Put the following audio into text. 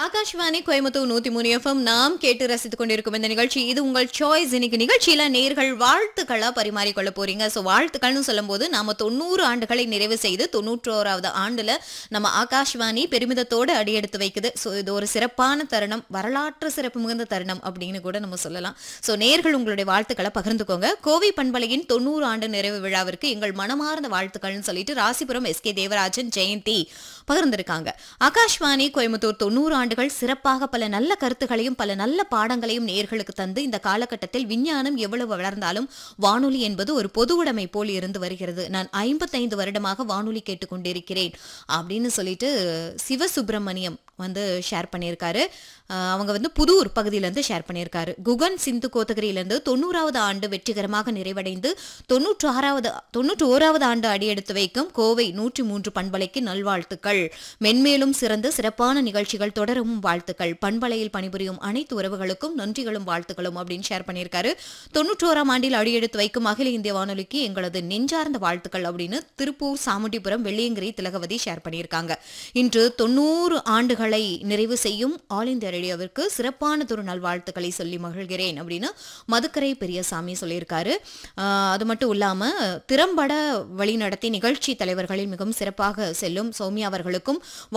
ஆகாஷ்வாணி கோயம்புத்தூர் நூத்தி மூணு எஃப்எம் நாம் கேட்டு ரசித்துக் கொண்டிருக்கும் இந்த நிகழ்ச்சி இது உங்கள் சாய்ஸ் இன்னைக்கு நிகழ்ச்சியில நேர்கள் வாழ்த்துக்களா பரிமாறிக்கொள்ள போறீங்க ஸோ வாழ்த்துக்கள்னு சொல்லும்போது நாம தொண்ணூறு ஆண்டுகளை நிறைவு செய்து தொண்ணூற்றோராவது ஆண்டுல நம்ம ஆகாஷ்வாணி பெருமிதத்தோடு அடியெடுத்து வைக்குது ஸோ இது ஒரு சிறப்பான தருணம் வரலாற்று சிறப்பு மிகுந்த தருணம் அப்படின்னு கூட நம்ம சொல்லலாம் ஸோ நேர்கள் உங்களுடைய வாழ்த்துக்களை பகிர்ந்துக்கோங்க கோவை பண்பலையின் தொண்ணூறு ஆண்டு நிறைவு விழாவிற்கு எங்கள் மனமார்ந்த வாழ்த்துக்கள்னு சொல்லிட்டு ராசிபுரம் எஸ் கே தேவராஜன் ஜெயந்தி பகிர்ந்திருக்காங்க ஆகாஷ்வாணி கோயம்புத்தூர் தொண்ணூறு ஆண்டுகள் சிறப்பாக பல நல்ல கருத்துகளையும் பல நல்ல பாடங்களையும் நேர்களுக்கு தந்து இந்த காலகட்டத்தில் விஞ்ஞானம் எவ்வளவு வளர்ந்தாலும் வானொலி என்பது ஒரு பொது உடைமை போல் இருந்து வருகிறது நான் ஐம்பத்தைந்து வருடமாக வானொலி கேட்டுக்கொண்டிருக்கிறேன் அப்படின்னு சொல்லிட்டு சிவசுப்பிரமணியம் வந்து ஷேர் பண்ணியிருக்காரு அஹ் அவங்க வந்து புதூர் பகுதியிலேருந்து ஷேர் பண்ணியிருக்காரு குகன் சிந்து கோத்தகிரியிலேருந்து தொண்ணூறாவது ஆண்டு வெற்றிகரமாக நிறைவடைந்து தொண்ணூற்று ஆறாவது தொண்ணூற்று ஓராவது ஆண்டு அடியெடுத்து வைக்கும் கோவை நூற்றி மூன்று பண்பலைக்கு நல்வாழ்த்துக்கள் மென்மேலும் சிறந்து சிறப்பான நிகழ்ச்சிகள் தொடரும் வாழ்த்துக்கள் பண்பலையில் பணிபுரியும் அனைத்து உறவுகளுக்கும் நன்றிகளும் வாழ்த்துக்களும் அப்படின்னு ஷேர் பண்ணியிருக்காரு தொண்ணூற்றோராம் ஆண்டில் அடியெடுத்து வைக்கும் அகில இந்திய வானொலிக்கு எங்களது நெஞ்சார்ந்த வாழ்த்துக்கள் அப்படின்னு திருப்பூர் சாமுண்டிபுரம் வெள்ளியங்கிரி திலகவதி ஷேர் பண்ணியிருக்காங்க இன்று தொண்ணூறு ஆண்டுகளை நிறைவு செய்யும் ஆல் இந்தியா ரேடியோவிற்கு சிறப்பானதொரு நல்வாழ்த்துக்களை சொல்லி மகிழ்கிறேன் அப்படின்னு மதுக்கரை பெரியசாமி சொல்லியிருக்காரு ஆஹ் அது மட்டும் இல்லாம திறம்பட வழிநடத்தி நிகழ்ச்சி தலைவர்களில் மிகவும் சிறப்பாக செல்லும் சௌமியா அவர்களுக்கும்